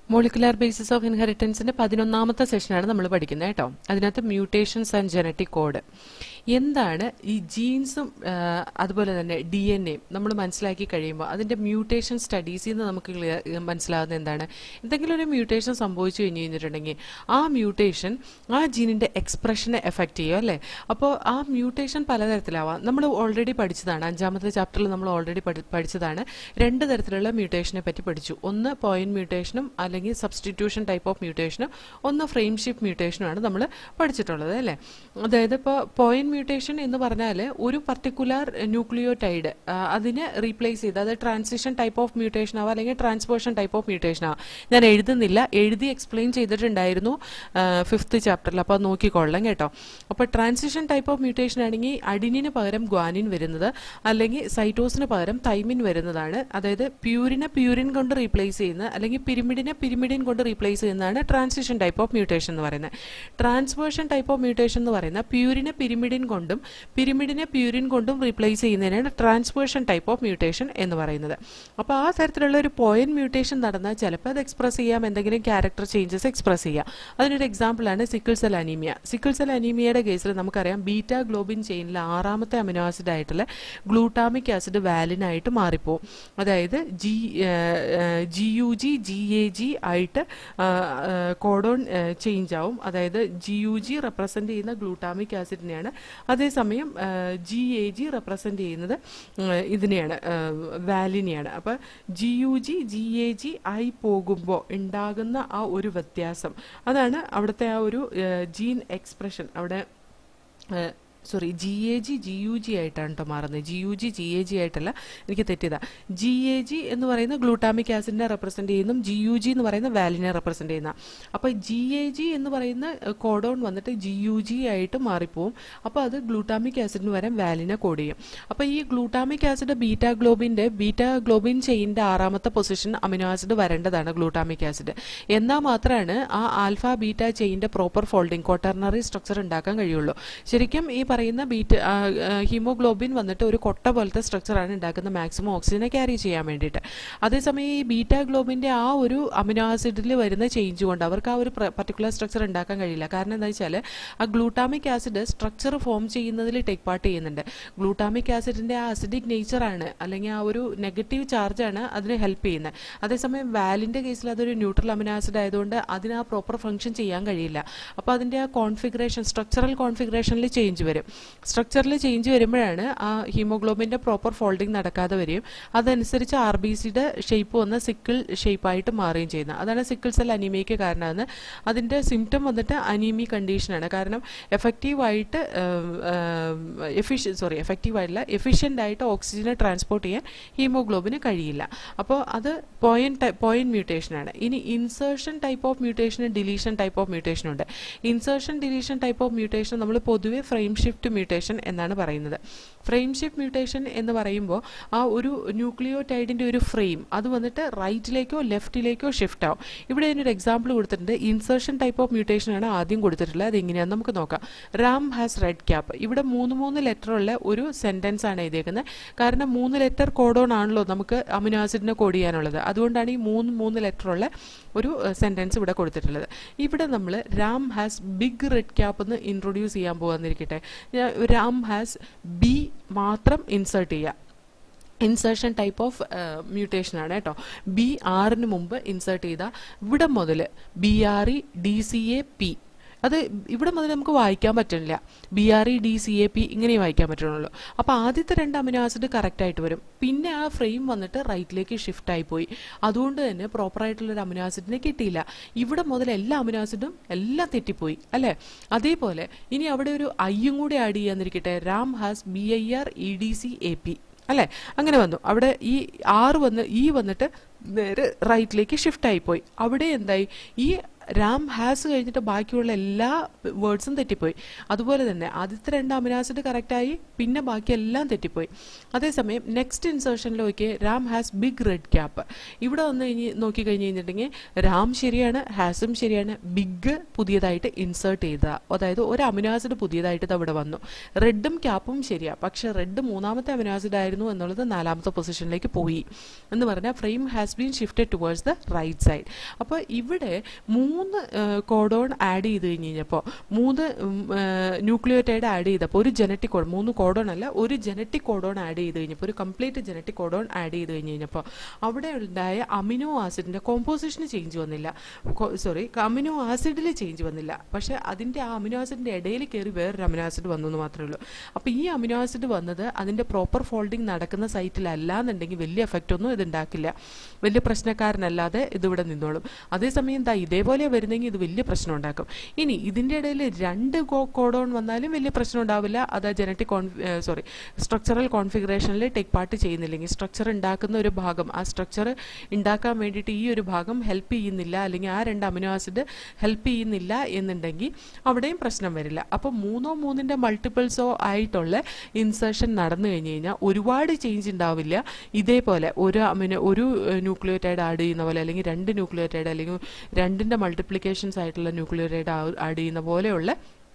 Molecular basis of ഇൻഹെറിറ്റൻസിന്റെ പതിനൊന്നാമത്തെ സെഷനാണ് നമ്മൾ പഠിക്കുന്നത് കേട്ടോ അതിനകത്ത് മ്യൂട്ടേഷൻസ് ആൻഡ് ജനറ്റിക് കോഡ് എന്താണ് ഈ ജീൻസും അതുപോലെ തന്നെ ഡി എൻ എയും നമ്മൾ മനസ്സിലാക്കി കഴിയുമ്പോൾ അതിന്റെ മ്യൂട്ടേഷൻ സ്റ്റഡീസിൽ നിന്ന് നമുക്ക് clear- മനസ്സിലാകുന്നത് എന്താണ് എന്തെങ്കിലും ഒരു മ്യൂട്ടേഷൻ സംഭവിച്ചു കഴിഞ്ഞ് കഴിഞ്ഞിട്ടുണ്ടെങ്കിൽ ആ മ്യൂട്ടേഷൻ ആ ജീനിന്റെ എക്സ്പ്രഷനെ എഫക്റ്റ് ചെയ്യും അല്ലേ അപ്പോൾ ആ മ്യൂട്ടേഷൻ പലതരത്തിലാവാം നമ്മൾ ഓൾറെഡി പഠിച്ചതാണ് അഞ്ചാമത്തെ ചാപ്റ്ററിൽ നമ്മൾ ഓൾറെഡി പഠിച്ചതാണ് രണ്ട് തരത്തിലുള്ള മ്യൂട്ടേഷനെ പറ്റി പഠിച്ചു ഒന്ന് പോയിന്റ് മ്യൂട്ടേഷനും അല്ലെങ്കിൽ സബ്സ്റ്റിറ്റ്യൂഷൻ ടൈപ്പ് ഓഫ് മ്യൂട്ടേഷനും ഒന്ന് ഫ്രെയിം ഷിപ്പ് മ്യൂട്ടേഷനുമാണ് നമ്മൾ പഠിച്ചിട്ടുള്ളത് അല്ലേ അതായത് ഇപ്പോൾ പോയിന്റ് മ്യൂട്ടേഷൻ എന്ന് പറഞ്ഞാൽ ഒരു പർട്ടിക്കുലർ ന്യൂക്ലിയോടൈഡ് അതിനെ റീപ്ലേസ് ചെയ്ത് അത് ട്രാൻസിഷൻ ടൈപ്പ് ഓഫ് മ്യൂട്ടേഷൻ ആവാം അല്ലെങ്കിൽ ട്രാൻസ്പോർഷൻ ടൈപ്പ് ഓഫ് മ്യൂട്ടേഷൻ ആവാം ഞാൻ എഴുതുന്നില്ല എഴുതി എക്സ്പ്ലെയിൻ ചെയ്തിട്ടുണ്ടായിരുന്നു ഫിഫ്ത്ത് ചാപ്റ്ററിൽ അപ്പോൾ നോക്കിക്കൊള്ളാം കേട്ടോ അപ്പോൾ ട്രാൻസിഷൻ ടൈപ്പ് ഓഫ് മ്യൂട്ടേഷൻ ആണെങ്കിൽ അഡിനിന് പകരം ഗ്വാനിൻ വരുന്നത് അല്ലെങ്കിൽ സൈറ്റോസിന് പകരം തൈമിൻ വരുന്നതാണ് അതായത് പ്യൂരിനെ പ്യൂരിൻ കൊണ്ട് റീപ്ലേസ് ചെയ്യുന്ന അല്ലെങ്കിൽ പിരിമിഡിനെ പിരിമിഡിൻ കൊണ്ട് റീപ്ലേസ് ചെയ്യുന്നതാണ് ട്രാൻസിഷൻ ടൈപ്പ് ഓഫ് മ്യൂട്ടേഷൻ എന്ന് പറയുന്നത് ട്രാൻസ്വേർഷൻ ടൈപ്പ് ഓഫ് മ്യൂട്ടേഷൻ എന്ന് പറയുന്ന പ്യൂരിനെ പിരിമിഡിൻ കൊണ്ടും പിരിമിഡിനെ പ്യൂരിൻ കൊണ്ടും റീപ്ലേസ് ചെയ്യുന്നതിനാണ് ട്രാൻസ്വേർഷൻ ടൈപ്പ് ഓഫ് മ്യൂട്ടേഷൻ എന്ന് പറയുന്നത് അപ്പോൾ ആ തരത്തിലുള്ള ഒരു പോയിന്റ് മ്യൂട്ടേഷൻ നടന്നാൽ ചിലപ്പോൾ അത് എക്സ്പ്രസ് ചെയ്യാം എന്തെങ്കിലും ക്യാരക്ടർ ചേഞ്ചസ് എക്സ്പ്രസ് ചെയ്യാം അതിനൊരു എക്സാമ്പിളാണ് sickle cell anaemia sickle cell അനീമിയയുടെ കേസിൽ നമുക്കറിയാം ബീറ്റ ഗ്ലോബിൻ ചെയിനിലെ ആറാമത്തെ അമിനോ ആസിഡ് ആയിട്ടുള്ള ഗ്ലൂട്ടാമിക് ആസിഡ് വാലിനായിട്ട് മാറിപ്പോവും അതായത് G G U G G A G ആയിട്ട് കോഡോൺ ചേഞ്ച് ആവും അതായത് ജി യു ജി റെപ്രസെൻ്റ് ചെയ്യുന്ന ഗ്ലൂട്ടാമിക് ആസിഡിനെയാണ് അതേസമയം ജി എ ജി റെപ്രസെൻ്റ് ചെയ്യുന്നത് ഉം, ഇതിനെയാണ് വാലിനെയാണ് അപ്പോൾ G U G G A G ആയി പോകുമ്പോൾ ഉണ്ടാകുന്ന ആ ഒരു വ്യത്യാസം അതാണ് അവിടുത്തെ ആ ഒരു ജീൻ എക്സ്പ്രഷൻ അവിടെ sorry G A G G U G ആയിട്ടാണ് കേട്ടോ മാറുന്നത് G U G G A G ആയിട്ടല്ല എനിക്ക് തെറ്റിയതാ ജി എ ജി എന്ന് പറയുന്ന ഗ്ലൂട്ടാമിക് ആസിഡിനെ റെപ്രസെന്റ് ചെയ്യുന്നു ജി യു ജി എന്ന് പറയുന്ന വാലിനെ റെപ്രസെന്റ് ചെയ്യുന്ന അപ്പോൾ ജി എ ജി എന്ന് പറയുന്ന കോഡോൺ വന്നിട്ട് ജി യു ജി ആയിട്ട് മാറിപ്പോവും അപ്പോൾ അത് ഗ്ലൂട്ടാമിക് ആസിഡിന് വരാൻ വാലിനെ കോഡ് ചെയ്യും അപ്പോൾ ഈ ഗ്ലൂട്ടാമിക് ആസിഡ് ബീറ്റ ഗ്ലോബിന്റെ ബീറ്റ ഗ്ലോബിൻ ചെയിൻ്റെ ആറാമത്തെ പൊസിഷൻ അമിനോ ആസിഡ് വരേണ്ടതാണ് ഗ്ലൂട്ടാമിക് ആസിഡ് എന്നാൽ മാത്രമാണ് ആ ആൽഫ ബീറ്റ ചെയിൻ്റെ പ്രോപ്പർ ഫോൾഡിംഗ് ക്വാട്ടർണറി സ്ട്രക്ചർ ഉണ്ടാക്കാൻ കഴിയുള്ളൂ ശരിക്കും ഈ പറയുന്ന ബീറ്റ് ഹീമോഗ്ലോബിൻ വന്നിട്ട് ഒരു കൊട്ട പോലത്തെ സ്ട്രക്ചറാണ് ഉണ്ടാക്കുന്ന മാക്സിമം ഓക്സിജനെ ക്യാരി ചെയ്യാൻ വേണ്ടിയിട്ട് അതേസമയം ഈ ബീറ്റ ഗ്ലോബിൻ്റെ ആ ഒരു അമിനോ ആസിഡിൽ വരുന്ന ചേഞ്ച് കൊണ്ട് അവർക്ക് ആ ഒരു പർട്ടിക്കുലർ സ്ട്രക്ചർ ഉണ്ടാക്കാൻ കഴിയില്ല കാരണം എന്താ വെച്ചാൽ ആ ഗ്ലൂട്ടാമിക് ആസിഡ് സ്ട്രക്ചർ ഫോം ചെയ്യുന്നതിൽ ടേക്ക് പാർട്ട് ചെയ്യുന്നുണ്ട് ഗ്ലൂട്ടാമിക് ആസിഡിൻ്റെ ആ അസിഡിക് നേച്ചറാണ് അല്ലെങ്കിൽ ആ ഒരു നെഗറ്റീവ് ചാർജാണ് അതിന് ഹെൽപ്പ് ചെയ്യുന്നത് അതേസമയം വാലിൻ്റെ കേസിൽ അതൊരു ന്യൂട്രൽ അമിനോ ആസിഡ് ആയതുകൊണ്ട് അതിന് ആ പ്രോപ്പർ ഫംഗ്ഷൻ ചെയ്യാൻ കഴിയില്ല അപ്പോൾ അതിൻ്റെ ആ കോൺഫിഗറേഷൻ സ്ട്രക്ചറൽ കോൺഫിഗറേഷനിൽ ചേഞ്ച് വരും സ്ട്രക്ചറിൽ ചേഞ്ച് വരുമ്പോഴാണ് ആ ഹീമോഗ്ലോബിൻ്റെ പ്രോപ്പർ ഫോൾഡിങ് നടക്കാതെ വരികയും അതനുസരിച്ച് ആർ ബി സിയുടെ ഷേപ്പ് വന്ന് സിക്കിൾ ഷേപ്പായിട്ട് മാറുകയും ചെയ്യുന്നത് അതാണ് സിക്കിൾ സെൽ അനീമിയയ്ക്ക് കാരണമാണ് അതിൻ്റെ സിംറ്റം വന്നിട്ട് അനീമി കണ്ടീഷനാണ് കാരണം എഫക്റ്റീവായിട്ട് എഫിഷ്യ സോറി എഫക്റ്റീവായിട്ടില്ല എഫിഷ്യൻ്റ് ആയിട്ട് ഓക്സിജനെ ട്രാൻസ്പോർട്ട് ചെയ്യാൻ ഹീമോഗ്ലോബിന് കഴിയില്ല അപ്പോൾ അത് പോയിന്റ് പോയിന്റ് മ്യൂട്ടേഷനാണ് ഇനി ഇൻസേർഷൻ ടൈപ്പ് ഓഫ് മ്യൂട്ടേഷനും ഡിലീഷൻ ടൈപ്പ് ഓഫ് മ്യൂട്ടേഷനും ഉണ്ട് insertion deletion type of mutation നമ്മൾ പൊതുവെ ഫ്രെയിം ഷിഫ്റ്റ് മ്യൂട്ടേഷൻ എന്നാണ് പറയുന്നത് ഫ്രെയിം ഷിഫ്റ്റ് മ്യൂട്ടേഷൻ എന്ന് പറയുമ്പോൾ ആ ഒരു ന്യൂക്ലിയോടൈഡിൻ്റെ ഒരു ഫ്രെയിം അത് വന്നിട്ട് റൈറ്റിലേക്കോ ലെഫ്റ്റിലേക്കോ ഷിഫ്റ്റ് ആവും ഇവിടെ അതിനൊരു എക്സാമ്പിൾ കൊടുത്തിട്ടുണ്ട് ഇൻസേർഷൻ ടൈപ്പ് ഓഫ് മ്യൂട്ടേഷൻ ആണ് ആദ്യം കൊടുത്തിട്ടുള്ളത് അത് എങ്ങനെയാണെന്ന് നമുക്ക് നോക്കാം റാം ഹാസ് റെഡ് ക്യാപ്പ് ഇവിടെ മൂന്ന് മൂന്ന് ലെറ്റർ ഉള്ള ഒരു സെൻറ്റൻസ് ആണ് എഴുതിയേക്കുന്നത് കാരണം മൂന്ന് ലെറ്റർ കോഡോൺ ആണല്ലോ നമുക്ക് അമിനോ ആസിഡിനെ കോഡ് ചെയ്യാനുള്ളത് അതുകൊണ്ടാണ് ഈ മൂന്ന് മൂന്ന് ലെറ്റർ ഉള്ള ഒരു സെൻറ്റൻസ് ഇവിടെ കൊടുത്തിട്ടുള്ളത് ഇവിടെ നമ്മൾ Ram has big red cap എന്ന് ഇൻട്രൊഡ്യൂസ് ചെയ്യാൻ പോകാന്നിരിക്കട്ടെ റാം ഹാസ് ബി മാത്രം ഇൻസേർട്ട് ചെയ്യുക ഇൻസേർഷൻ ടൈപ്പ് ഓഫ് മ്യൂട്ടേഷൻ ആണ് കേട്ടോ ബി ആറിന് മുമ്പ് ഇൻസേർട്ട് ചെയ്ത ഇവിടെ മുതൽ B R E D C A P അത് ഇവിടെ മുതൽ നമുക്ക് വായിക്കാൻ പറ്റില്ല B R E D C A P ഇങ്ങനെ വായിക്കാൻ പറ്റുള്ളൂ അപ്പോൾ ആദ്യത്തെ രണ്ട് അമിനോ ആസിഡ് കറക്റ്റ് ആയിട്ട് വരും പിന്നെ ആ ഫ്രെയിം വന്നിട്ട് റൈറ്റിലേക്ക് ഷിഫ്റ്റ് ആയി പോയി അതുകൊണ്ട് തന്നെ പ്രോപ്പർ ആയിട്ടുള്ള ഒരു അമിനോ ആസിഡിനെ കിട്ടിയില്ല ഇവിടെ മുതൽ എല്ലാ അമിനോ ആസിഡും എല്ലാം തെറ്റിപ്പോയി അല്ലേ അതേപോലെ ഇനി അവിടെ ഒരു ഐയും കൂടി ആഡ് ചെയ്യാന്നിരിക്കട്ടെ Ram has B I R E D C A P അല്ലേ അങ്ങനെ വന്നു അവിടെ ഈ ആറ് വന്ന് ഈ വന്നിട്ട് നേരെ റൈറ്റിലേക്ക് ഷിഫ്റ്റ് ആയിപ്പോയി അവിടെ എന്തായി ഈ രാം ഹാസ് കഴിഞ്ഞിട്ട് ബാക്കിയുള്ള എല്ലാ വേർഡ്സും തെറ്റിപ്പോയി അതുപോലെ തന്നെ ആദ്യത്തെ രണ്ട് അമിനോ ആസിഡ് കറക്റ്റായി പിന്നെ ബാക്കി എല്ലാം തെറ്റിപ്പോയി അതേസമയം നെക്സ്റ്റ് ഇൻസേർഷനിൽ നോക്കിയേ Ram has big red cap ഇവിടെ വന്ന് കഴിഞ്ഞ് നോക്കി കഴിഞ്ഞ് കഴിഞ്ഞിട്ടുണ്ടെങ്കിൽ രാം ശരിയാണ് ഹാസും ശരിയാണ് ബിഗ് പുതിയതായിട്ട് ഇൻസേർട്ട് ചെയ്ത അതായത് ഒരു അമിനോ ആസിഡ് പുതിയതായിട്ട് ഇത് അവിടെ വന്നു റെഡും ക്യാപ്പും ശരിയാണ് പക്ഷെ റെഡ് മൂന്നാമത്തെ അമിനോ ആസിഡ് ആയിരുന്നു എന്നുള്ളത് നാലാമത്തെ പൊസിഷനിലേക്ക് പോയി എന്ന് പറഞ്ഞാൽ frame has been shifted towards the right side അപ്പോൾ ഇവിടെ മൂന്ന് കോഡോൺ ആഡ് ചെയ്ത് കഴിഞ്ഞ് കഴിഞ്ഞപ്പോൾ മൂന്ന് ന്യൂക്ലിയോറ്റൈഡ് ആഡ് ചെയ്തപ്പോൾ ഒരു ജനറ്റിക് കോഡ് മൂന്ന് കോഡോൺ അല്ല ഒരു ജനറ്റിക് കോഡോൺ ആഡ് ചെയ്ത് കഴിഞ്ഞപ്പോൾ ഒരു കംപ്ലീറ്റ് ജനറ്റിക് കോഡോൺ ആഡ് ചെയ്ത് കഴിഞ്ഞ് കഴിഞ്ഞപ്പോൾ അവിടെ ഉണ്ടായ അമിനോ ആസിഡിൻ്റെ കോമ്പോസിഷന് ചേഞ്ച് വന്നില്ല സോറി അമിനോ ആസിഡിൽ ചേഞ്ച് വന്നില്ല പക്ഷേ അതിൻ്റെ ആ അമിനോ ആസിഡിൻ്റെ ഇടയിൽ കയറി വേറൊരു അമിനോ ആസിഡ് വന്നു എന്ന് മാത്രമേ ഉള്ളൂ അപ്പോൾ ഈ അമിനോ ആസിഡ് വന്നത് അതിൻ്റെ പ്രോപ്പർ ഫോൾഡിങ് നടക്കുന്ന സൈറ്റിലല്ല എന്നുണ്ടെങ്കിൽ വലിയ എഫക്റ്റ് ഒന്നും ഇത് ഉണ്ടാക്കില്ല വലിയ പ്രശ്നക്കാരനല്ലാതെ ഇതിവിടെ നിന്നോളും അതേസമയം എന്താ ഇതേപോലെ വരുന്നെങ്കിൽ ഇത് വലിയ പ്രശ്നം ഉണ്ടാക്കും ഇനി ഇതിൻ്റെ ഇടയിൽ രണ്ട് കോഡോൺ വന്നാലും വലിയ പ്രശ്നം ഉണ്ടാവില്ല അത് ജനറ്റിക് കോൺ സോറി സ്ട്രക്ചറൽ കോൺഫിഗറേഷനിൽ ടേക്ക് പാർട്ട് ചെയ്യുന്നില്ലെങ്കിൽ സ്ട്രക്ചർ ഉണ്ടാക്കുന്ന ഒരു ഭാഗം ആ സ്ട്രക്ചർ ഉണ്ടാക്കാൻ വേണ്ടിയിട്ട് ഈ ഒരു ഭാഗം ഹെൽപ്പ് ചെയ്യുന്നില്ല അല്ലെങ്കിൽ ആ രണ്ട് അമിനോ ആസിഡ് ഹെൽപ്പ് ചെയ്യുന്നില്ല എന്നുണ്ടെങ്കിൽ അവിടെയും പ്രശ്നം വരില്ല അപ്പോൾ മൂന്നോ മൂന്നിൻ്റെ മൾട്ടിപ്പിൾസോ ആയിട്ടുള്ള ഇൻസേർഷൻ നടന്നു കഴിഞ്ഞ് കഴിഞ്ഞാൽ ഒരുപാട് ചേഞ്ച് ഉണ്ടാവില്ല ഇതേപോലെ ഒരു അമിനോ ഒരു ന്യൂക്ലിയോറ്റൈഡ് ആഡ് ചെയ്യുന്ന പോലെ അല്ലെങ്കിൽ രണ്ട് ന്യൂക്ലിയോറ്റൈഡ് അല്ലെങ്കിൽ രണ്ടിൻ്റെ മൾട്ടിപ്ലിക്കേഷൻസ് ആയിട്ടുള്ള ന്യൂക്ലിയോറ്റൈഡ് ആഡ് ചെയ്യുന്ന പോലെയുള്ള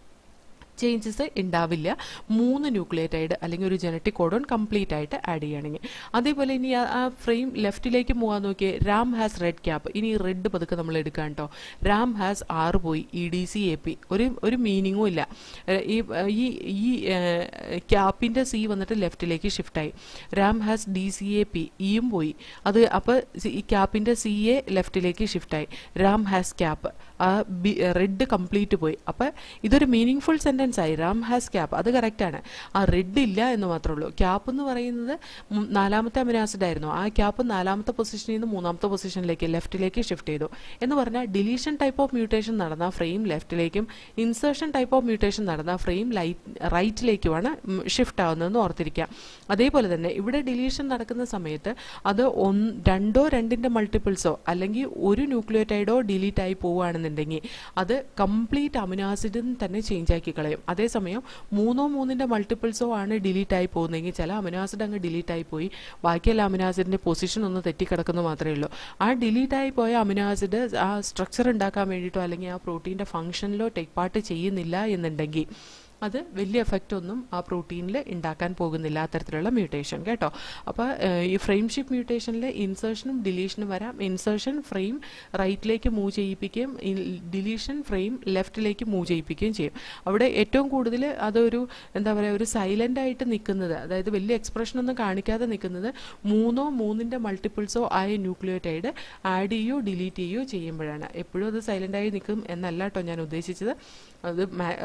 ചേഞ്ചസ് ഉണ്ടാവില്ല മൂന്ന് ന്യൂക്ലിയേറ്റൈഡ് അല്ലെങ്കിൽ ഒരു ജനറ്റിക് കോഡോൺ കംപ്ലീറ്റ് ആയിട്ട് ആഡ് ചെയ്യുകയാണെങ്കിൽ അതേപോലെ ഇനി ആ ഫ്രെയിം ലെഫ്റ്റിലേക്ക് പോകാൻ നോക്കിയേ രാം ഹാസ് റെഡ് ക്യാപ്പ് ഇനി റെഡ് പതുക്കെ നമ്മൾ എടുക്കാം കേട്ടോ രാം ഹാസ് ആറ് പോയി E D C A P ഒരു ഒരു മീനിങ്ങും ഇല്ല ഈ ഈ ഈ ക്യാപ്പിൻ്റെ സി വന്നിട്ട് ലെഫ്റ്റിലേക്ക് ഷിഫ്റ്റായി Ram has D C A P ഇയും പോയി അത് അപ്പോൾ ഈ ക്യാപ്പിൻ്റെ സി എ ലെഫ്റ്റിലേക്ക് ഷിഫ്റ്റായി രാം ഹാസ് ക്യാപ്പ് ആ ബി റെഡ് കംപ്ലീറ്റ് പോയി അപ്പോൾ ഇതൊരു മീനിങ് ഫുൾ സെൻറ്റൻസ് ആയി റാം ഹാസ് ക്യാപ്പ് അത് കറക്റ്റാണ് ആ റെഡ് ഇല്ല എന്ന് മാത്രമേ ഉള്ളൂ ക്യാപ്പ് എന്ന് പറയുന്നത് നാലാമത്തെ അമിനാസിഡ് ആയിരുന്നു ആ ക്യാപ്പ് നാലാമത്തെ പൊസിഷനിൽ നിന്ന് മൂന്നാമത്തെ പൊസിഷനിലേക്ക് ലെഫ്റ്റിലേക്ക് ഷിഫ്റ്റ് ചെയ്തു എന്ന് പറഞ്ഞാൽ ഡിലീഷൻ ടൈപ്പ് ഓഫ് മ്യൂട്ടേഷൻ നടന്ന ഫ്രെയിം ലെഫ്റ്റിലേക്കും ഇൻസേർഷൻ ടൈപ്പ് ഓഫ് മ്യൂട്ടേഷൻ നടന്ന ഫ്രെയിം ലൈറ്റ് റൈറ്റിലേക്കുമാണ് ഷിഫ്റ്റ് ആവുന്നതെന്ന് ഓർത്തിരിക്കുക അതേപോലെ തന്നെ ഇവിടെ ഡിലീഷൻ നടക്കുന്ന സമയത്ത് അത് ഒന്ന് രണ്ടോ രണ്ടിൻ്റെ മൾട്ടിപ്പിൾസോ അല്ലെങ്കിൽ ഒരു ന്യൂക്ലിയോറ്റൈഡോ ഡിലീറ്റ് ആയി പോവുകയാണെന്നുണ്ടെങ്കിൽ അത് കംപ്ലീറ്റ് അമിനാസിഡിൽ തന്നെ ചേഞ്ച് ആക്കി കളയും അതേസമയം മൂന്നോ മൂന്നിൻ്റെ മൾട്ടിപ്പിൾസോ ആണ് ഡിലീറ്റ് ആയി പോകുന്നതെങ്കിൽ ചില അമിനാസിഡ് അങ്ങ് ഡിലീറ്റ് ആയി പോയി ബാക്കിയുള്ള അമിനാസിഡിൻ്റെ പൊസിഷൻ ഒന്ന് തെറ്റിക്കിടക്കുന്നു മാത്രമേ ഉള്ളൂ ആ ഡിലീറ്റ് ആയി പോയ അമിനാസിഡ് ആ സ്ട്രക്ചർ ഉണ്ടാക്കാൻ വേണ്ടിയിട്ടോ അല്ലെങ്കിൽ ആ പ്രോട്ടീൻ്റെ ഫംഗ്ഷനിലോ ടേക്ക് പാർട്ട് ചെയ്യുന്നില്ല എന്നുണ്ടെങ്കിൽ അത് വലിയ എഫക്റ്റ് ഒന്നും ആ പ്രോട്ടീനിൽ ഉണ്ടാക്കാൻ പോകുന്നില്ല അത്തരത്തിലുള്ള മ്യൂട്ടേഷൻ കേട്ടോ അപ്പോൾ ഈ ഫ്രെയിംഷിപ്പ് മ്യൂട്ടേഷനിൽ ഇൻസേർഷനും ഡിലീഷനും വരാം ഇൻസേർഷൻ ഫ്രെയിം റൈറ്റിലേക്ക് മൂവ് ചെയ്യിപ്പിക്കുകയും ഡിലീഷൻ ഫ്രെയിം ലെഫ്റ്റിലേക്ക് മൂവ് ചെയ്യിപ്പിക്കുകയും ചെയ്യും അവിടെ ഏറ്റവും കൂടുതൽ അതൊരു എന്താ പറയുക ഒരു സൈലൻ്റ് ആയിട്ട് നിൽക്കുന്നത് അതായത് വലിയ എക്സ്പ്രഷൻ ഒന്നും കാണിക്കാതെ നിൽക്കുന്നത് മൂന്നോ മൂന്നിൻ്റെ മൾട്ടിപ്പിൾസോ ആയ ന്യൂക്ലിയോറ്റൈഡ് ആഡ് ചെയ്യുകയോ ഡിലീറ്റ് ചെയ്യുകയോ ചെയ്യുമ്പോഴാണ് എപ്പോഴും അത് സൈലൻ്റ് ആയി നിൽക്കും എന്നല്ല കേട്ടോ ഞാൻ ഉദ്ദേശിച്ചത് അത്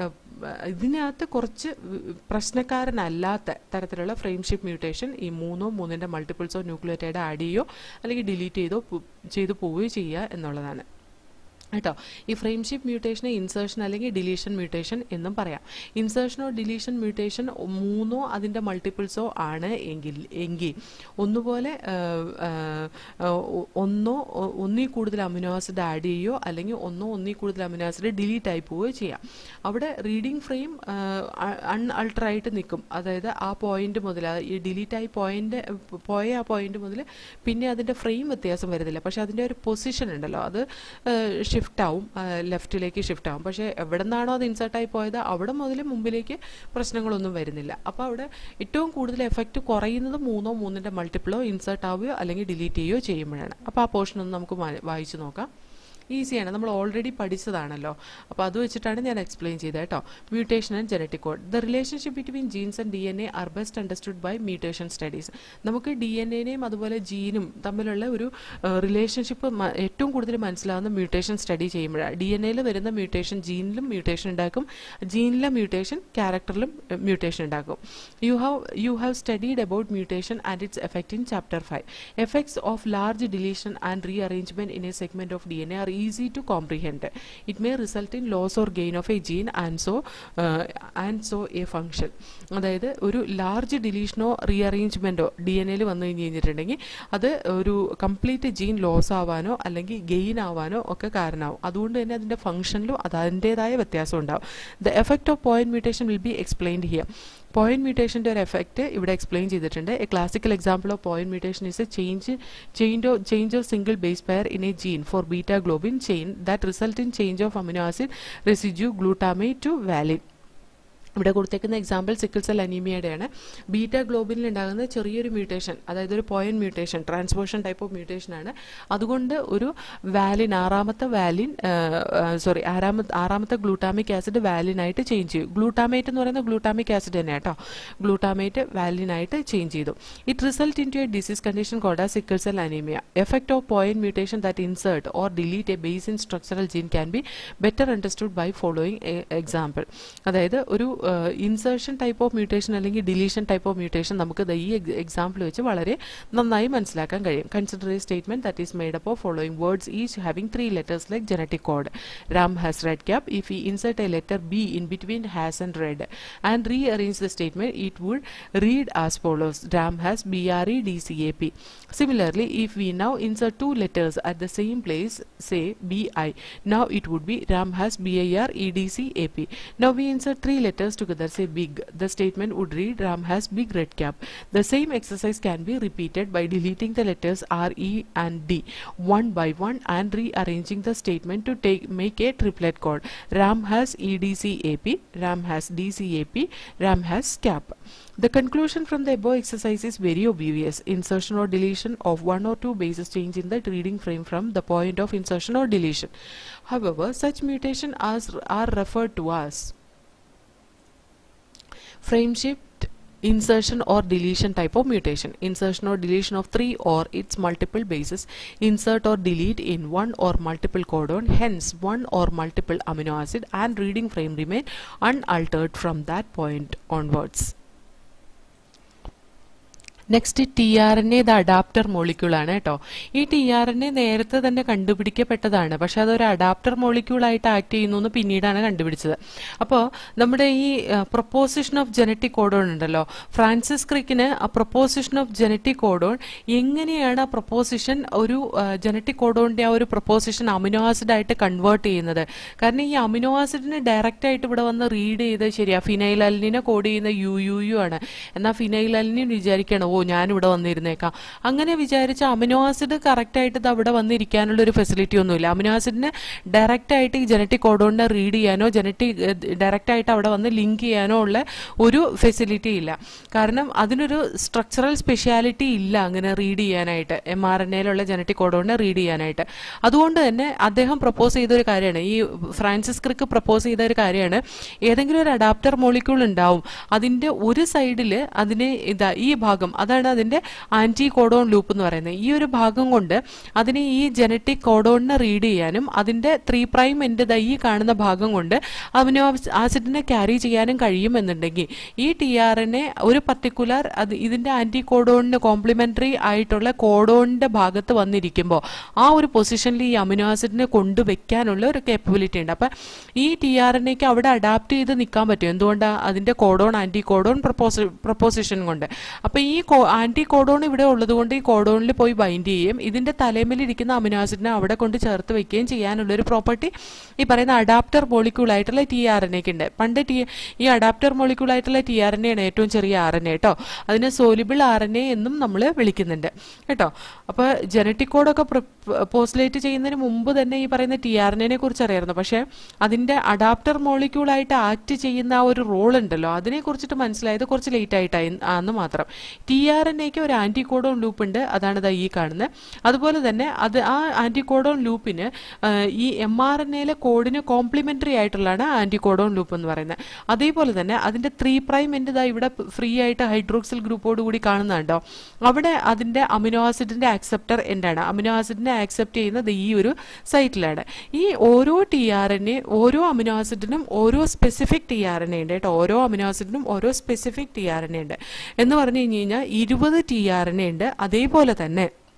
ഇതിനകത്ത് കുറച്ച് പ്രശ്നക്കാരനല്ലാത്ത തരത്തിലുള്ള ഫ്രെയിംഷിപ്പ് മ്യൂട്ടേഷൻ ഈ മൂന്നോ മൂന്നിൻ്റെ മൾട്ടിപ്പിൾസോ ന്യൂക്ലിയോറ്റൈഡ് ആഡ് ചെയ്യുകയോ അല്ലെങ്കിൽ ഡിലീറ്റ് ചെയ്തോ ചെയ്തു പോവുകയോ ചെയ്യുക എന്നുള്ളതാണ് കേട്ടോ ഈ ഫ്രെയിംഷിപ്പ് മ്യൂട്ടേഷനെ ഇൻസേർഷൻ അല്ലെങ്കിൽ ഡിലീഷൻ മ്യൂട്ടേഷൻ എന്നും പറയാം ഇൻസേർഷനോ ഡിലീഷൻ മ്യൂട്ടേഷൻ മൂന്നോ അതിൻ്റെ മൾട്ടിപ്പിൾസോ ആണ് എങ്കിൽ എങ്കിൽ ഒന്നുപോലെ ഒന്നോ ഒന്നിൽ കൂടുതൽ അമിനോ ആസിഡ് ആഡ് ചെയ്യുകയോ അല്ലെങ്കിൽ ഒന്നോ ഒന്നിൽ കൂടുതൽ അമിനോ ആസിഡ് ഡിലീറ്റ് ആയി പോവുകയോ ചെയ്യാം അവിടെ റീഡിംഗ് ഫ്രെയിം അൺഅൾട്ടറായിട്ട് നിൽക്കും അതായത് ആ പോയിന്റ് മുതൽ ഈ ഡിലീറ്റ് ആയി പോയിന്റ് പോയ ആ പോയിന്റ് മുതൽ പിന്നെ അതിൻ്റെ ഫ്രെയിം വ്യത്യാസം വരുന്നില്ല പക്ഷേ അതിൻ്റെ ഒരു പൊസിഷൻ ഉണ്ടല്ലോ അത് ഷിഫ്റ്റ് ആവും ലെഫ്റ്റിലേക്ക് ഷിഫ്റ്റ് ആവും പക്ഷേ എവിടെ നിന്നാണോ അത് ഇൻസേർട്ടായി പോയത് അവിടെ മുതൽ മുമ്പിലേക്ക് പ്രശ്നങ്ങളൊന്നും വരുന്നില്ല അപ്പോൾ അവിടെ ഏറ്റവും കൂടുതൽ എഫക്റ്റ് കുറയുന്നത് മൂന്നോ മൂന്നിൻ്റെ മൾട്ടിപ്പിളോ ഇൻസേർട്ട് ആവുകയോ അല്ലെങ്കിൽ ഡിലീറ്റ് ചെയ്യുകയോ ചെയ്യുമ്പോഴാണ് അപ്പോൾ ആ പോർഷൻ ഒന്ന് നമുക്ക് വായിച്ചു നോക്കാം ഈസിയാണ് നമ്മൾ ഓൾറെഡി പഠിച്ചതാണല്ലോ അപ്പോൾ അത് വെച്ചിട്ടാണ് ഞാൻ എക്സ്പ്ലെയിൻ ചെയ്തത് കേട്ടോ mutation and genetic code the relationship between genes and D N A are best understood by mutation studies നമുക്ക് ഡി എൻ എനെയും അതുപോലെ ജീനും തമ്മിലുള്ള ഒരു റിലേഷൻഷിപ്പ് ഏറ്റവും കൂടുതൽ മനസ്സിലാവുന്ന മ്യൂട്ടേഷൻ സ്റ്റഡി ചെയ്യുമ്പോഴാണ് ഡി എൻ എയിൽ വരുന്ന മ്യൂട്ടേഷൻ ജീനിലും മ്യൂട്ടേഷൻ ഉണ്ടാക്കും ജീനിലെ മ്യൂട്ടേഷൻ ക്യാരക്ടറിലും മ്യൂട്ടേഷൻ ഉണ്ടാക്കും you have you have studied about mutation and its effect in chapter five effects of large deletion and re arrangement in a segment of D N A are easy to comprehend. It may result in loss or gain of a gene and so uh, and so a function. അതായത് ഒരു large ഡിലീഷനോ റീഅറേഞ്ച്മെൻറ്റോ D N എയിൽ വന്നു കഴിഞ്ഞ് കഴിഞ്ഞിട്ടുണ്ടെങ്കിൽ അത് ഒരു കംപ്ലീറ്റ് ജീൻ ലോസ് ആവാനോ അല്ലെങ്കിൽ ഗെയിൻ ആവാനോ ഒക്കെ കാരണമാവും അതുകൊണ്ട് തന്നെ അതിൻ്റെ ഫംഗ്ഷനിലും അത് അതിൻ്റേതായ വ്യത്യാസം ഉണ്ടാവും the effect of point mutation will be explained here point മ്യൂട്ടേഷൻ്റെ ഒരു എഫക്റ്റ് ഇവിടെ എക്സ്പ്ലെയിൻ ചെയ്തിട്ടുണ്ട് a classical example of point mutation is a change change of change of single base pair in a gene for beta globin chain that result in change of amino acid residue glutamate to valine ഇവിടെ കൊടുത്തേക്കുന്ന example sickle cell അനീമിയയുടെയാണ് beta ഗ്ലോബിനിൽ ഉണ്ടാകുന്ന ചെറിയൊരു mutation അതായത് ഒരു point mutation ട്രാൻസ്പോർഷൻ type of mutation ആണ് അതുകൊണ്ട് ഒരു വാലിൻ ആറാമത്തെ വാലിൻ സോറി ആറാമത്തെ ആറാമത്തെ ഗ്ലൂട്ടാമിക് ആസിഡ് വാലിനായിട്ട് ചേഞ്ച് ചെയ്യും ഗ്ലൂട്ടാമേറ്റ് എന്ന് പറയുന്നത് ഗ്ലൂട്ടാമിക് ആസിഡ് തന്നെ കേട്ടോ ഗ്ലൂട്ടാമേറ്റ് വാലിനായിട്ട് ചേഞ്ച് ചെയ്തു it result in to a disease condition called uh sickle cell anaemia effect of point mutation that insert or delete a base in structural gene can be better understood by following example അതായത് ഒരു insertion type of mutation അല്ലെങ്കിൽ deletion type of mutation നമുക്ക് ഈ example വെച്ച് വളരെ നന്നായി മനസ്സിലാക്കാൻ കഴിയും consider a statement that is made up of following words each having three letters like genetic code ram has red cap if we insert a letter b in between has and red and rearrange the statement it would read as follows ram has bredcap similarly if we now insert two letters at the same place say bi now it would be ram has biredcap now we insert three letters together say big the statement would read ram has big red cap the same exercise can be repeated by deleting the letters r e and d one by one and rearranging the statement to take make a triplet code ram has edcap ram has dcap ram has cap the conclusion from the above exercise is very obvious insertion or deletion of one or two bases change in the reading frame from the point of insertion or deletion however such mutation as are referred to as frame shift insertion or deletion type of mutation insertion or deletion of three or its multiple bases insert or delete in one or multiple codon hence one or multiple amino acid and reading frame remain unaltered from that point onwards next T R N A ഇത് adapter മോളിക്യൂളാണ് കേട്ടോ ഈ T R N A നേരത്തെ തന്നെ കണ്ടുപിടിക്കപ്പെട്ടതാണ് പക്ഷെ അതൊരു adapter മോളിക്യൂളായിട്ട് act ചെയ്യുന്നു എന്ന് പിന്നീടാണ് കണ്ടുപിടിച്ചത് അപ്പോൾ നമ്മുടെ ഈ പ്രൊപ്പോസിഷൻ ഓഫ് ജനറ്റിക് കോഡോൺ ഉണ്ടല്ലോ ഫ്രാൻസിസ് ക്രിക്കിന് ആ പ്രൊപ്പോസിഷൻ ഓഫ് ജനറ്റിക് കോഡോൺ എങ്ങനെയാണ് ആ പ്രൊപ്പോസിഷൻ ഒരു ജനറ്റിക് കോഡോണിന്റെ ആ ഒരു പ്രൊപ്പോസിഷൻ അമിനോ ആസിഡ് ആയിട്ട് കൺവേർട്ട് ചെയ്യുന്നത് കാരണം ഈ അമിനോ ആസിഡിന് ഡയറക്റ്റ് ആയിട്ട് ഇവിടെ വന്ന് റീഡ് ചെയ്ത് ശരിയാ ഫിനൈൽ അലിനെ കോഡ് ചെയ്യുന്ന യു യു യു ആണ് എന്നാൽ ഫിനൈൽ അലിനും വിചാരിക്കണം ഓ ഞാനിവിടെ വന്നിരുന്നേക്കാം അങ്ങനെ വിചാരിച്ച അമിനോ ആസിഡ് കറക്റ്റ് ആയിട്ട് ഇത് അവിടെ വന്നിരിക്കാനുള്ള ഒരു ഫെസിലിറ്റി ഒന്നുമില്ല അമിനോ ആസിഡിന് ഡയറക്റ്റ് ആയിട്ട് ഈ ജനറ്റിക് കോഡോണിനെ റീഡ് ചെയ്യാനോ ജനറ്റിക് ഡയറക്റ്റ് ആയിട്ട് അവിടെ വന്ന് ലിങ്ക് ചെയ്യാനോ ഉള്ള ഒരു ഫെസിലിറ്റി ഇല്ല കാരണം അതിനൊരു സ്ട്രക്ചറൽ സ്പെഷ്യാലിറ്റി ഇല്ല അങ്ങനെ റീഡ് ചെയ്യാനായിട്ട് എം ആർ എൻ എയിലുള്ള ജനറ്റിക് കോഡോണിനെ റീഡ് ചെയ്യാനായിട്ട് അതുകൊണ്ട് തന്നെ അദ്ദേഹം പ്രപ്പോസ് ചെയ്ത ഒരു കാര്യമാണ് ഈ ഫ്രാൻസിസ് ക്രിക്ക് പ്രപ്പോസ് ചെയ്ത ഒരു കാര്യമാണ് ഏതെങ്കിലും ഒരു അഡാപ്റ്റർ മോളിക്യൂൾ ഉണ്ടാവും അതിന്റെ ഒരു സൈഡിൽ അതിനെ ഇതാ ഈ ഭാഗം അതാണ് അതിന്റെ ആന്റി കോഡോൺ ലൂപ്പ് എന്ന് പറയുന്നത് ഈ ഒരു ഭാഗം കൊണ്ട് അതിനെ ഈ ജനറ്റിക് കോഡോണിനെ റീഡ് ചെയ്യാനും അതിന്റെ ത്രീ പ്രൈം എൻഡ് ഈ കാണുന്ന ഭാഗം കൊണ്ട് അമിനോ ആസിഡിനെ ക്യാരി ചെയ്യാനും കഴിയുമെന്നുണ്ടെങ്കിൽ ഈ ടി ആർ എൻ എ ഒരു പർട്ടിക്കുലർ അത് ഇതിന്റെ ആന്റി കോഡോണിന് കോംപ്ലിമെന്ററി ആയിട്ടുള്ള കോഡോണിന്റെ ഭാഗത്ത് വന്നിരിക്കുമ്പോൾ ആ ഒരു പൊസിഷനിൽ ഈ അമിനോ ആസിഡിനെ കൊണ്ടുവയ്ക്കാനുള്ള ഒരു കേപ്പബിലിറ്റി ഉണ്ട് അപ്പൊ ഈ ടി ആർ എൻ എക്ക് അവിടെ അഡാപ്റ്റ് ചെയ്ത് നിൽക്കാൻ പറ്റും എന്തുകൊണ്ടാണ് അതിന്റെ കോഡോൺ ആന്റി കോഡോൺ പ്രപ്പോസി പ്രപ്പോസിഷൻ കൊണ്ട് അപ്പൊ ഈ ആന്റി കോഡോൺ ഇവിടെ ഉള്ളത് കൊണ്ട് ഈ കോഡോണിൽ പോയി ബൈൻഡ് ചെയ്യും ഇതിന്റെ തലേമേലിരിക്കുന്ന അമിനോ ആസിഡിനെ അവിടെ കൊണ്ട് ചേർത്ത് വെക്കുകയും ചെയ്യാനുള്ള ഒരു പ്രോപ്പർട്ടി ഈ പറയുന്ന അഡാപ്റ്റർ മോളിക്യൂൾ ആയിട്ടുള്ള ടി ആർ എൻ എക്ക് ഉണ്ട് പണ്ട് ടി ഈ അഡാപ്റ്റർ മോളിക്യൂൾ ആയിട്ടുള്ള ടി ആർ എൻ എ ആണ് ഏറ്റവും ചെറിയ ആർ എൻ എ കേട്ടോ അതിനെ സോലിബിൾ ആർ എൻ എ എന്നും നമ്മൾ വിളിക്കുന്നുണ്ട് കേട്ടോ അപ്പൊ ജനറ്റിക് കോഡൊക്കെ പോസ്റ്റുലേറ്റ് ചെയ്യുന്നതിന് മുമ്പ് തന്നെ ഈ പറയുന്ന ടി ആർ എൻ എനെ കുറിച്ച് അറിയായിരുന്നു പക്ഷേ അതിന്റെ അഡാപ്റ്റർ മോളിക്യൂൾ ആയിട്ട് ആക്ട് ചെയ്യുന്ന ആ ഒരു റോൾ ഉണ്ടല്ലോ അതിനെ കുറിച്ചിട്ട് മനസ്സിലായത് കുറച്ച് ലേറ്റ് ആയിട്ടായി ആന്ന് മാത്രം ടി ആർ എൻ എക്ക് ഒരു ആന്റി കോഡോൺ ലൂപ്പ് ഉണ്ട് അതാണ് ഇതാ ഈ കാണുന്നത് അതുപോലെ തന്നെ അത് ആ ആന്റി കോഡോൺ ലൂപ്പിന് ഈ എം ആർ എൻ എയിലെ കോഡിന് കോംപ്ലിമെന്ററി ആയിട്ടുള്ളതാണ് ആന്റി കോഡോൺ ലൂപ്പ് എന്ന് പറയുന്നത് അതേപോലെ തന്നെ അതിന്റെ ത്രീ പ്രൈം എൻ്റെ ഇതാ ഇവിടെ ഫ്രീ ആയിട്ട് ഹൈഡ്രോക്സിൽ ഗ്രൂപ്പോട് കൂടി കാണുന്നുണ്ടോ അവിടെ അതിന്റെ അമിനോ ആസിഡിന്റെ ആക്സെപ്റ്റർ എന്താണ് അമിനോ ആസിഡിനെ ആക്സെപ്റ്റ് ചെയ്യുന്നത് ഈ ഒരു സൈറ്റിലാണ് ഈ ഓരോ ടി ആർ എൻ എ ഓരോ അമിനോ ആസിഡിനും ഓരോ specific T R N A ഉണ്ട് കേട്ടോ ഓരോ അമിനോ ആസിഡിനും ഓരോ specific T R N A ഉണ്ട് എന്ന് പറഞ്ഞു കഴിഞ്ഞ് കഴിഞ്ഞാൽ ഇരുപത് ടി ആർ എൻ എ ഉണ്ട് അതേപോലെ തന്നെ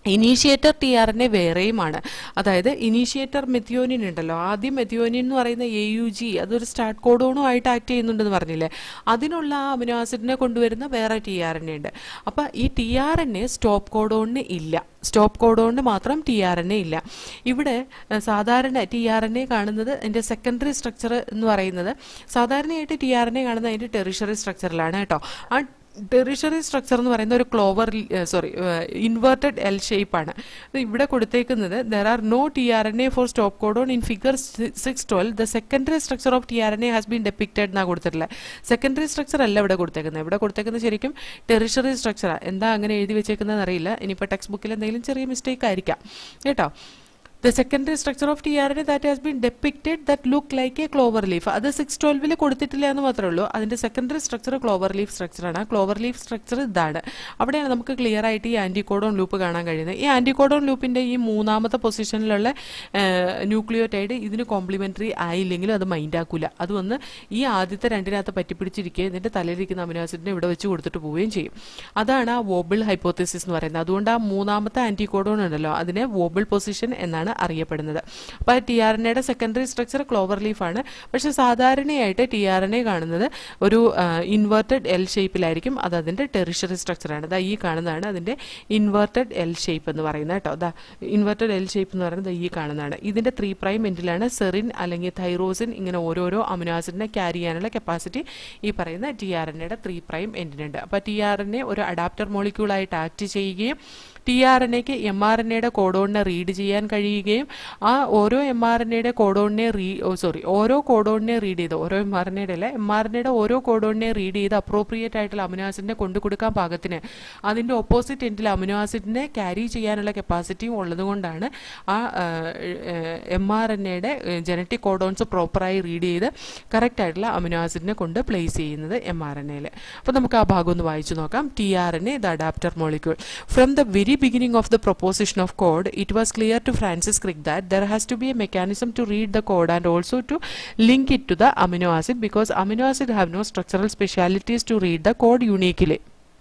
initiator T R N A വേറെയുമാണ് അതായത് ഇനീഷ്യേറ്റർ മെത്തിയോനിൻ ഉണ്ടല്ലോ ആദ്യം മെത്തിയോനിൻ എന്ന് പറയുന്ന എ യു ജി അതൊരു സ്റ്റാർട്ട് കോഡോണും ആയിട്ട് ആക്ട് ചെയ്യുന്നുണ്ടെന്ന് പറഞ്ഞില്ലേ അതിനുള്ള ആ അമിനോ ആസിഡിനെ കൊണ്ടുവരുന്ന വേറെ ടി ആർ എൻ എ ഉണ്ട് അപ്പം ഈ T R N A stop കോഡോണിന് ഇല്ല സ്റ്റോപ്പ് കോഡോണിന് മാത്രം ടി ആർ എൻ എ ഇല്ല ഇവിടെ ഏഹ്, സാധാരണ ടി ആർ എൻ എ കാണുന്നത് അതിൻ്റെ സെക്കൻഡറി സ്ട്രക്ചർ എന്ന് പറയുന്നത് സാധാരണയായിട്ട് ടി ആർ എൻ എ കാണുന്നത് അതിൻ്റെ ടെറിഷറി സ്ട്രക്ചറിലാണ് കേട്ടോ ആ ടെറിഷറി സ്ട്രക്ചർ എന്ന് പറയുന്ന ഒരു ക്ലോവർ സോറി ഇൻവേർട്ടഡ് എൽ ഷേപ്പാണ് ഇവിടെ കൊടുത്തേക്കുന്നത് there are no T R N A for stop codon in figure six twelve the secondary structure of T R N A has been depicted എന്നാണ് കൊടുത്തിട്ടുള്ളത് secondary structure അല്ല ഇവിടെ കൊടുത്തേക്കുന്നത് ഇവിടെ കൊടുത്തേക്കുന്നത് ശരിക്കും ടെറിഷറി സ്ട്രക്ചറാണ് എന്താ അങ്ങനെ എഴുതി വെച്ചേക്കുന്നത് അറിയില്ല ഇനിയിപ്പോൾ ടെക്സ്റ്റ് ബുക്കിൽ എന്തെങ്കിലും ചെറിയ മിസ്റ്റേക്ക് ആയിരിക്കാം കേട്ടോ the secondary structure of T R N that has been depicted that look like a clover leaf അത് സിക്സ് ട്വൽവിൽ കൊടുത്തിട്ടില്ല എന്ന് മാത്രമേ ഉള്ളൂ അതിന്റെ സെക്കൻഡറി സ്ട്രക്ചർ ക്ലോവർ ലീഫ് സ്ട്രക്ചറാണ് ആ ക്ലോവർ ലീഫ് സ്ട്രക്ചർ ഇതാണ് അവിടെയാണ് നമുക്ക് ക്ലിയർ ആയിട്ട് ഈ ആന്റികോഡോൺ ലൂപ്പ് കാണാൻ കഴിയുന്നത് ഈ ആന്റികോഡോൺ ലൂപ്പിന്റെ ഈ മൂന്നാമത്തെ പൊസിഷനിലുള്ള ന്യൂക്ലിയോടൈഡ് ഇതിന് കോംപ്ലിമെന്ററി ആയില്ലെങ്കിലും അത് മൈൻഡ് ആക്കൂല അത് വന്ന് ഈ ആദ്യത്തെ രണ്ടിനകത്ത് പറ്റിപ്പിടിച്ചിരിക്കുകയും ഇതിന്റെ തലയിലിരിക്കുന്ന അമിനോ ആസിഡിനെ ഇവിടെ വെച്ച് കൊടുത്തിട്ട് പോവുകയും ചെയ്യും അതാണ് ആ വോബിൾ ഹൈപ്പോത്തിസിസ് എന്ന് പറയുന്നത് അതുകൊണ്ട് ആ മൂന്നാമത്തെ ആന്റികോഡോൺ ഉണ്ടല്ലോ അതിനെ വോബിൾ പൊസിഷൻ എന്നാണ് അറിയപ്പെടുന്നത് അപ്പോൾ ടി ആർ എൻ എയുടെ സെക്കൻഡറി സ്ട്രക്ചർ ക്ലോവർ ലീഫാണ് പക്ഷെ സാധാരണയായിട്ട് ടി ആർ എൻ എ കാണുന്നത് ഒരു ഇൻവേർട്ടഡ് എൽ ഷേപ്പിലായിരിക്കും അത് അതിൻ്റെ ടെറിഷറി സ്ട്രക്ചറാണ് ദാ ഈ കാണുന്നതാണ് അതിൻ്റെ ഇൻവേർട്ടഡ് എൽ ഷേപ്പ് എന്ന് പറയുന്നത് കേട്ടോ ദാ ഇൻവേർട്ടഡ് എൽ ഷേപ്പ് എന്ന് പറയുന്നത് ഈ കാണുന്നതാണ് ഇതിൻ്റെ ത്രീ പ്രൈം എൻഡിലാണ് സെറിൻ അല്ലെങ്കിൽ തൈറോസിൻ ഇങ്ങനെ ഓരോരോ അമിനാസിഡിനെ ക്യാരി ചെയ്യാനുള്ള കപ്പാസിറ്റി ഈ പറയുന്ന ടി ആർ എൻ എയുടെ ത്രീ പ്രൈം എൻഡിനുണ്ട് അപ്പോൾ ടി ആർ എൻ എ ഒരു അഡാപ്റ്റർ മോളിക്യൂളായിട്ട് ആക്ട് ചെയ്യുകയും ടി ആർ എൻ എക്ക് എം ആർ എൻ എയുടെ കോഡോണിനെ റീഡ് ചെയ്യാൻ കഴിയുകയും ആ ഓരോ എം ആർ എൻ എയുടെ കോഡോണിനെ റീ സോറി ഓരോ കോഡോണിനെ റീഡ് ചെയ്ത് ഓരോ എം ആർ എൻ എയുടെ അല്ല എം ആർ എൻ എയുടെ ഓരോ കോഡോണിനെ റീഡ് ചെയ്ത് അപ്രോപ്രിയേറ്റ് ആയിട്ടുള്ള അമിനോ ആസിഡിനെ കൊണ്ടു കൊടുക്കാൻ പാകത്തിന് അതിൻ്റെ ഓപ്പോസിറ്റ് എൻഡിൽ അമിനോ ആസിഡിനെ ക്യാരി ചെയ്യാനുള്ള കപ്പാസിറ്റിയും ഉള്ളതുകൊണ്ടാണ് ആ എം ആർ എൻ എയുടെ ജനറ്റിക് കോഡോൺസ് പ്രോപ്പറായി റീഡ് ചെയ്ത് കറക്റ്റ് ആയിട്ടുള്ള അമിനോ ആസിഡിനെ കൊണ്ട് പ്ലേസ് ചെയ്യുന്നത് എം ആർ എൻ എയിൽ അപ്പോൾ നമുക്ക് ആ ഭാഗം ഒന്ന് വായിച്ചു നോക്കാം T R N A the adapter molecule from the very beginning of the proposition of code, it was clear to Francis Crick that there has to be a mechanism to read the code and also to link it to the amino acid because amino acid have no structural specialities to read the code uniquely.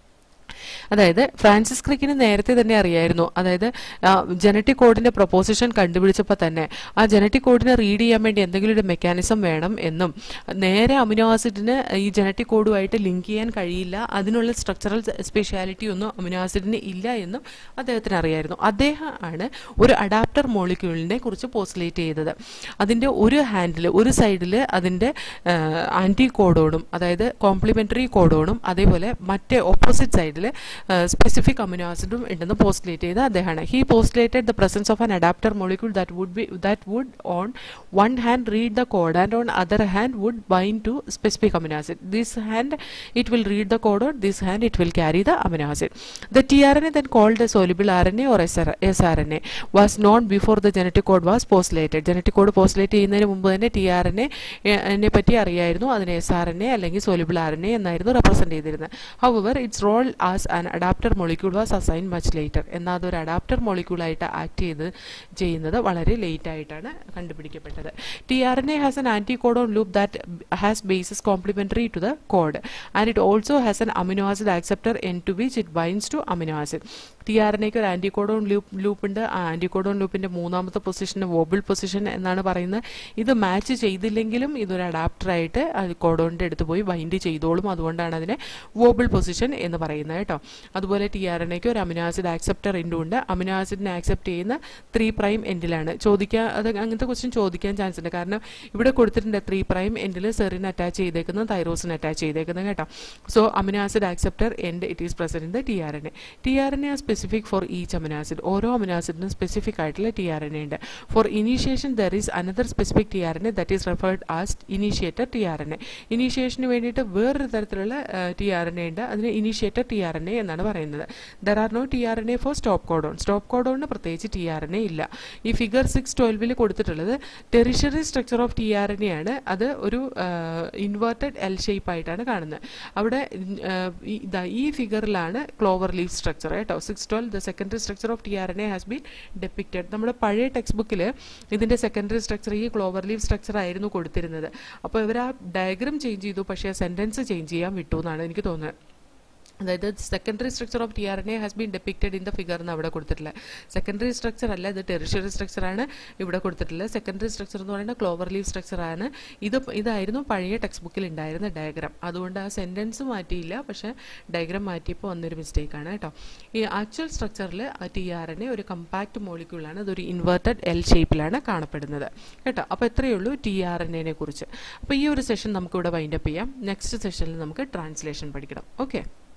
അതായത് ഫ്രാൻസിസ് ക്രിക്കിന് നേരത്തെ തന്നെ അറിയായിരുന്നു അതായത് genetic കോഡിന്റെ proposition കണ്ടുപിടിച്ചപ്പോൾ തന്നെ ആ genetic കോഡിനെ read ചെയ്യാൻ വേണ്ടി എന്തെങ്കിലും ഒരു മെക്കാനിസം വേണം എന്നും നേരെ അമിനോ ആസിഡിന് ഈ ജനറ്റിക് കോഡുമായിട്ട് ലിങ്ക് ചെയ്യാൻ കഴിയില്ല അതിനുള്ള സ്ട്രക്ചറൽ സ്പെഷ്യാലിറ്റി ഒന്നും അമിനോ ആസിഡിന് ഇല്ല എന്നും അദ്ദേഹത്തിന് അറിയായിരുന്നു അദ്ദേഹം ആണ് ഒരു അഡാപ്റ്റർ മോളിക്യൂളിനെ കുറിച്ച് പോസ്റ്റുലേറ്റ് ചെയ്തത് അതിൻ്റെ ഒരു ഹാൻഡിൽ ഒരു സൈഡിൽ അതിൻ്റെ ആൻറ്റി കോഡോണും അതായത് കോംപ്ലിമെൻ്ററി കോഡോണും അതേപോലെ മറ്റേ ഓപ്പോസിറ്റ് സൈഡിൽ സ്പെസിഫിക് അമിനോ ആസിഡും ഉണ്ടെന്ന് പോസ്റ്റുലേറ്റ് ചെയ്ത അദ്ദേഹമാണ് he postulated the presence of an adapter molecule that would be that would on one hand read the code and on other hand would bind to specific amino acid this hand it will read the code on this hand it will carry the amino acid the T R N A then called soluble R N A or S R S R N A was known before the genetic code was postulated genetic code postulate ചെയ്യുന്നതിന് മുമ്പ് തന്നെ T R N A പറ്റി അറിയായിരുന്നു അതിനെ S R N A അല്ലെങ്കിൽ soluble R N A എന്നായിരുന്നു represent ചെയ്തിരുന്നത് however its role as an adapter molecule was assign much later എന്നാൽ അതൊരു അഡാപ്റ്റർ മോളിക്യൂളായിട്ട് ആക്ട് ചെയ്ത് ചെയ്യുന്നത് വളരെ ലേറ്റ് ആയിട്ടാണ് കണ്ടുപിടിക്കപ്പെട്ടത് T R N A has an anticodon loop that has bases complementary to the code and it also has an amino acid acceptor end to which it binds to amino acid T R N എക്ക് ഒരു ആൻറ്റിക്കോഡോൺ loop loop ഉണ്ട് ആ ആൻറ്റിക്കോഡോൺ ലൂപ്പിൻ്റെ മൂന്നാമത്തെ position wobble position എന്നാണ് പറയുന്നത് ഇത് match ചെയ്തില്ലെങ്കിലും ഇതൊരു അഡാപ്റ്ററായിട്ട് കോഡോണിൻ്റെ അടുത്ത് പോയി ബൈൻഡ് ചെയ്തോളും അതുകൊണ്ടാണ് അതിനെ വോബിൾ പൊസിഷൻ എന്ന് പറയുന്നത് കേട്ടോ അതുപോലെ ടി ആർ എൻ എക്ക് ഒരു അമിനോ ആസിഡ് ആക്സെപ്റ്റർ എൻഡും ഉണ്ട് അമിനോ ആസിഡിനെ ആക്സെപ്റ്റ് ചെയ്യുന്ന ത്രീ പ്രൈം എൻഡിലാണ് ചോദിക്കാൻ അത് അങ്ങനത്തെ ക്വസ്റ്റ്യൻ ചോദിക്കാൻ ചാൻസ് ഉണ്ട് കാരണം ഇവിടെ കൊടുത്തിട്ടുണ്ട് ത്രീ പ്രൈം എൻഡിൽ സെറിൻ അറ്റാച്ച് ചെയ്തേക്കുന്നത് തൈറോസിൻ അറ്റാച്ച് ചെയ്തേക്കുന്നത് കേട്ടോ so amino acid acceptor end it is present in the T R N A T R N A specific for each amino acid ഓരോ അമിനോ ആസിഡിനും സ്പെസിഫിക് ആയിട്ടുള്ള T R N A ഉണ്ട് for initiation there is another specific T R N A that is referred as initiator T R N A ഇനീഷ്യേഷന് വേണ്ടിയിട്ട് വേറൊരു തരത്തിലുള്ള T R N A ഉണ്ട് അതിന് initiator T R N A എന്നാണ് പറയുന്നത് there are no T R N A for stop codon stop കോഡോണിന് പ്രത്യേകിച്ച് ടി ആർ എൻ എ ഇല്ല ഈ ഫിഗർ സിക്സ് ട്വൽവിൽ കൊടുത്തിട്ടുള്ളത് tertiary structure of T R N A ആണ് അത് ഒരു ഇൻവേർട്ടഡ് എൽ ഷേപ്പ് ആയിട്ടാണ് കാണുന്നത് അവിടെ ഈ ഫിഗറിലാണ് ക്ലോവർ ലീഫ് സ്ട്രക്ചർ കേട്ടോ six twelve the secondary structure of T R N A has been depicted നമ്മുടെ പഴയ ടെക്സ്റ്റ് ബുക്കിൽ ഇതിൻ്റെ സെക്കൻഡറി സ്ട്രക്ചർ ഈ ക്ലോവർ ലീഫ് സ്ട്രക്ചർ ആയിരുന്നു കൊടുത്തിരുന്നത് അപ്പോൾ ഇവർ ആ ഡയഗ്രം ചേഞ്ച് ചെയ്തു പക്ഷേ സെൻറ്റൻസ് ചേഞ്ച് ചെയ്യാൻ വിട്ടു എന്നാണ് എനിക്ക് തോന്നുന്നത് അതായത് secondary structure of T R N A has been depicted in the figure എന്ന് അവിടെ കൊടുത്തിട്ടില്ല സെക്കൻഡറി സ്ട്രക്ചർ അല്ല ഇത് ടെറിഷ്യറി സ്ട്രക്ചറാണ് ഇവിടെ കൊടുത്തിട്ടുള്ളത് സെക്കൻഡറി സ്ട്രക്ചർ എന്ന് പറയുന്നത് ക്ലോവർ ലീവ് സ്ട്രക്ചറാണ് ഇത് ഇതായിരുന്നു പഴയ ടെക്സ്റ്റ് ബുക്കിൽ ഉണ്ടായിരുന്ന ഡയഗ്രാം അതുകൊണ്ട് ആ സെൻറ്റൻസ് മാറ്റിയില്ല പക്ഷേ ഡയഗ്രാം മാറ്റിയപ്പോൾ വന്നൊരു മിസ്റ്റേക്കാണ് കേട്ടോ ഈ ആക്ച്വൽ സ്ട്രക്ചറിൽ ടി ആർ എൻ എ ഒരു കമ്പാക്ട് മോളിക്യൂളാണ് അതൊരു ഇൻവേർട്ടഡ് എൽ ഷേപ്പിലാണ് കാണപ്പെടുന്നത് കേട്ടോ അപ്പോൾ എത്രയേ ഉള്ളൂ ടി ആർ എൻ എനെ കുറിച്ച് അപ്പോൾ ഈ ഒരു സെഷൻ നമുക്കിവിടെ വൈൻഡപ്പ് ചെയ്യാം നെക്സ്റ്റ് സെഷനിൽ നമുക്ക് ട്രാൻസ്ലേഷൻ പഠിക്കണം ഓക്കെ